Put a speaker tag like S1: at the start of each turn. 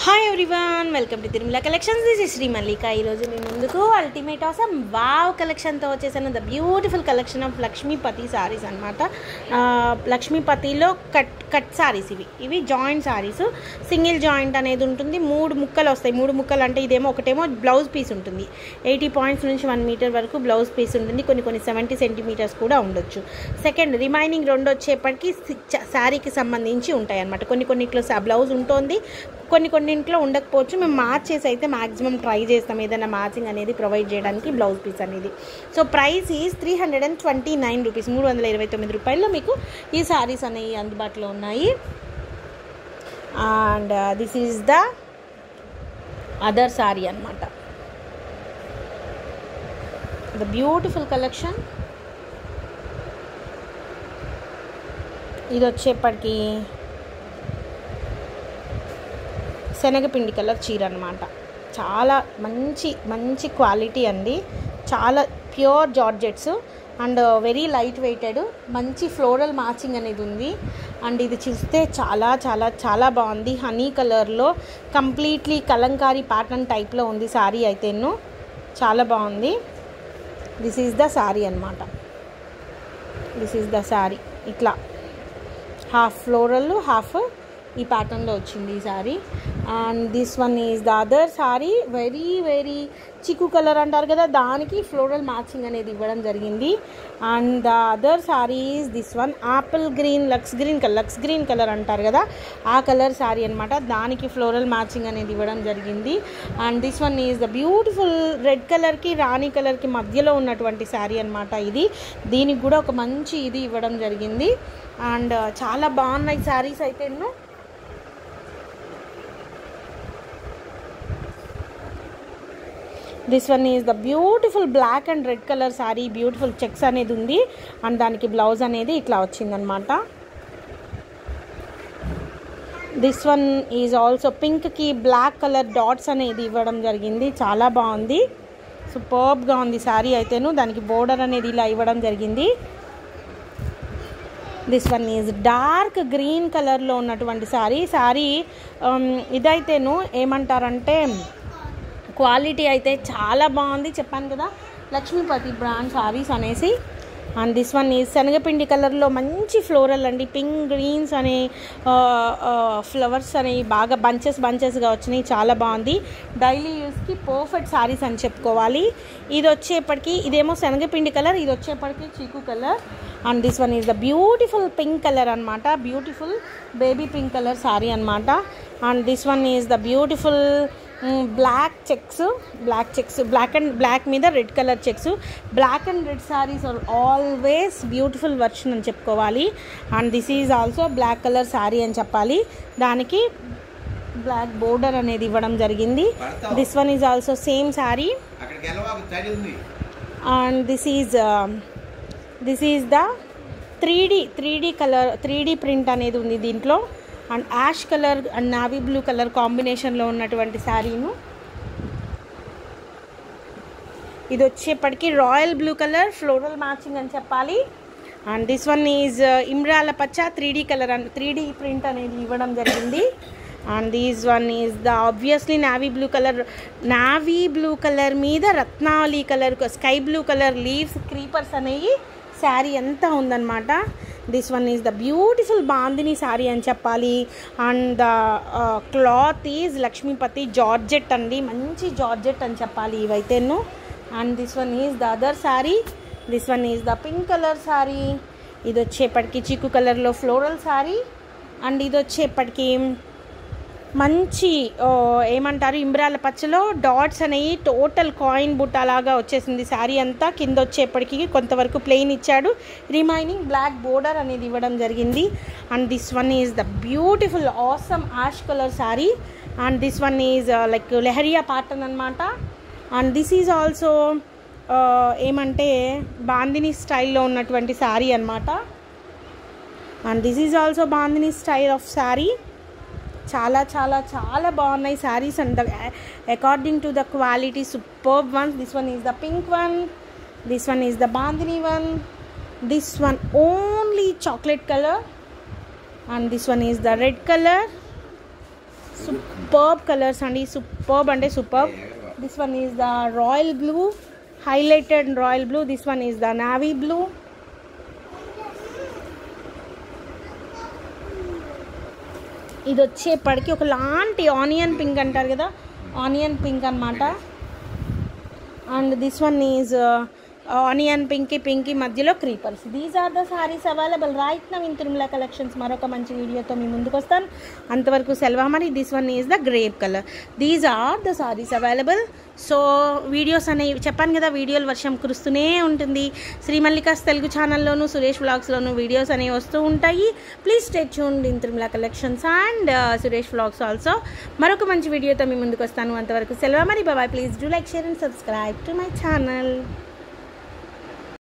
S1: hi everyone welcome to Tirumala collections this is Shri Mallika ఈరోజు మీ ముందుకు అల్టిమేట్ ఆసమ్ వావ్ కలెక్షన్తో వచ్చేసాను the beautiful collection of Lakshmipati saris అనమాట లక్ష్మీపతిలో కట్ కట్ సారీస్ ఇవి ఇవి జాయింట్ సారీస్ సింగిల్ జాయింట్ అనేది ఉంటుంది మూడు ముక్కలు వస్తాయి మూడు ముక్కలు అంటే ఇదేమో ఒకటేమో బ్లౌజ్ పీస్ ఉంటుంది ఎయిటీ పాయింట్స్ నుంచి వన్ మీటర్ వరకు బ్లౌజ్ పీస్ ఉంటుంది కొన్ని కొన్ని సెవెంటీ సెంటీమీటర్స్ కూడా ఉండొచ్చు సెకండ్ రిమైనింగ్ రెండు వచ్చేప్పటికి శారీకి సంబంధించి ఉంటాయి అనమాట కొన్ని కొన్నిట్లో బ్లౌజ్ ఉంటుంది కొన్ని కొన్నింట్లో ఉండకపోవచ్చు మేము మార్చేసి అయితే మాక్సిమం ట్రై చేస్తాం ఏదైనా మ్యాచింగ్ అనేది ప్రొవైడ్ చేయడానికి బ్లౌజ్ పీస్ అనేది so price is three hundred and twenty nine rupees మూడు వందల ఇరవై తొమ్మిది రూపాయల్లో మీకు ఈ సారీస్ అనేవి అందుబాటులో ఉన్నాయి and this is the other sari అనమాట ద బ్యూటిఫుల్ కలెక్షన్ ఇది వచ్చేప్పటికి శనగపిండి కలర్ చీర అనమాట చాలా మంచి మంచి క్వాలిటీ అండి చాలా pure georgettes and very light weighted మంచి ఫ్లోరల్ మ్యాచింగ్ అనేది ఉంది అండ్ ఇది చూస్తే చాలా చాలా చాలా బాగుంది హనీ కలర్లో కంప్లీట్లీ కలంకారీ ప్యాటర్న్ టైప్లో ఉంది శారీ అయితేను చాలా బాగుంది దిస్ ఈజ్ ద శారీ అనమాట దిస్ ఈజ్ ద శారీ ఇట్లా హాఫ్ ఫ్లోరల్ హాఫ్ ఈ ప్యాటర్న్లో వచ్చింది ఈ sari and this one is the other sari very very చిక్కు కలర్ అంటారు కదా దానికి ఫ్లోరల్ మ్యాచింగ్ అనేది ఇవ్వడం జరిగింది and the other sari is this one apple green lux green colour lux green colour అంటారు కదా ఆ కలర్ సారీ అనమాట దానికి ఫ్లోరల్ మ్యాచింగ్ అనేది ఇవ్వడం జరిగింది and this one is the beautiful red కలర్కి రాణి కలర్కి మధ్యలో ఉన్నటువంటి శారీ అనమాట ఇది దీనికి కూడా ఒక మంచి ఇది ఇవ్వడం జరిగింది అండ్ చాలా బాగున్నాయి శారీస్ అయితే ఎన్నో this one is the beautiful black and red colour sari beautiful checks అనేది ఉంది అండ్ దానికి బ్లౌజ్ అనేది ఇట్లా వచ్చిందనమాట దిస్ వన్ ఈజ్ ఆల్సో పింక్కి బ్లాక్ కలర్ డాట్స్ అనేది ఇవ్వడం జరిగింది చాలా బాగుంది సూపర్బ్గా ఉంది శారీ అయితేను దానికి బోర్డర్ అనేది ఇలా ఇవ్వడం జరిగింది this one is dark green కలర్లో ఉన్నటువంటి శారీ శారీ ఇదైతేను ఏమంటారంటే క్వాలిటీ అయితే చాలా బాగుంది చెప్పాను కదా లక్ష్మీపతి బ్రాండ్ సారీస్ అనేసి అండ్ దిస్ వన్ ఈ శనగపిండి కలర్లో మంచి ఫ్లోరల్ అండి పింక్ గ్రీన్స్ అనే ఫ్లవర్స్ అనేవి బాగా బంచెస్ బంచెస్గా వచ్చినాయి చాలా బాగుంది డైలీ యూస్కి పర్ఫెక్ట్ సారీస్ అని చెప్పుకోవాలి ఇది వచ్చేప్పటికి ఇదేమో శనగపిండి కలర్ ఇది వచ్చేప్పటికి చీకు colour and this one is the beautiful pink colour అనమాట beautiful baby pink colour sari అనమాట and this one is the beautiful black checks black checks black and black మీద red colour checks black and red saris are always beautiful version అని చెప్పుకోవాలి and this is also black colour sari అని చెప్పాలి దానికి black border అనేది ఇవ్వడం జరిగింది this one is also same sari and this is this is the three D three D colour three D print అనేది ఉంది దీంట్లో and ash colour and navy blue colour కాంబినేషన్లో ఉన్నటువంటి శారీను ఇది వచ్చేప్పటికి royal blue colour floral matching అని చెప్పాలి అండ్ దిస్ వన్ ఈజ్ ఇమ్రాల పచ్చ three D colour and three D print అనేది ఇవ్వడం జరిగింది and this one is the obviously navy blue colour navy blue colour మీద రత్నావళి colour sky blue colour leaves creepers అనేవి శారీ ఎంత ఉందన్నమాట this one is the beautiful bandhani sari అని చెప్పాలి and the cloth is Lakshmipati georgette అండి మంచి జార్జెట్ అని చెప్పాలి ఇవైతేను and this one is the other sari this one is the pink colour sari ఇది వచ్చేప్పటికి చిక్కు కలర్లో ఫ్లోరల్ శారీ అండ్ ఇది వచ్చేప్పటికి మంచి ఏమంటారు ఇంబ్రాల పచ్చలో డాట్స్ అనేవి టోటల్ కాయిన్ బుట్ట లాగా వచ్చేసింది శారీ అంతా కింద వచ్చేప్పటికి కొంతవరకు ప్లెయిన్ ఇచ్చాడు రిమైనింగ్ బ్లాక్ బోర్డర్ అనేది ఇవ్వడం జరిగింది and this one is the beautiful awesome ash colour sari and this one is like leheriya pattern అనమాట అండ్ దిస్ ఈజ్ ఆల్సో ఏమంటే బాందిని స్టైల్లో ఉన్నటువంటి శారీ అనమాట and this is also bandhani style of sari చాలా చాలా చాలా బాగున్నాయి saris and the according to the quality superb one this one is the pink one this one is the bandhani one this one only chocolate colour and this one is the red color superb colours అండి superb అంటే superb this one is the royal blue highlighted royal blue this one is the navy blue ఇది వచ్చేప్పటికి ఒక లాంటి onion pink అంటారు కదా onion pink అన్నమాట and this one is onion pinky pinky మధ్యలో creepers these are the saris available right now in Tirumala collections మరొక మంచి వీడియోతో మీ ముందుకు వస్తాను అంతవరకు సెలవు మరి this one is the grape colour these are the saris available so videos అనేవి చెప్పాను కదా వీడియోలు వర్షం కురుస్తూనే ఉంటుంది శ్రీమల్లికాస్ తెలుగు ఛానల్లోను సురేష్ వ్లాగ్స్లోను వీడియోస్ అనేవి వస్తూ ఉంటాయి please stay tune in Tirumala collections and Suresh vlogs also మరొక మంచి వీడియోతో మీ ముందుకు వస్తాను అంతవరకు సెలవు మరి బాబాయ్ please do like share and subscribe to my channel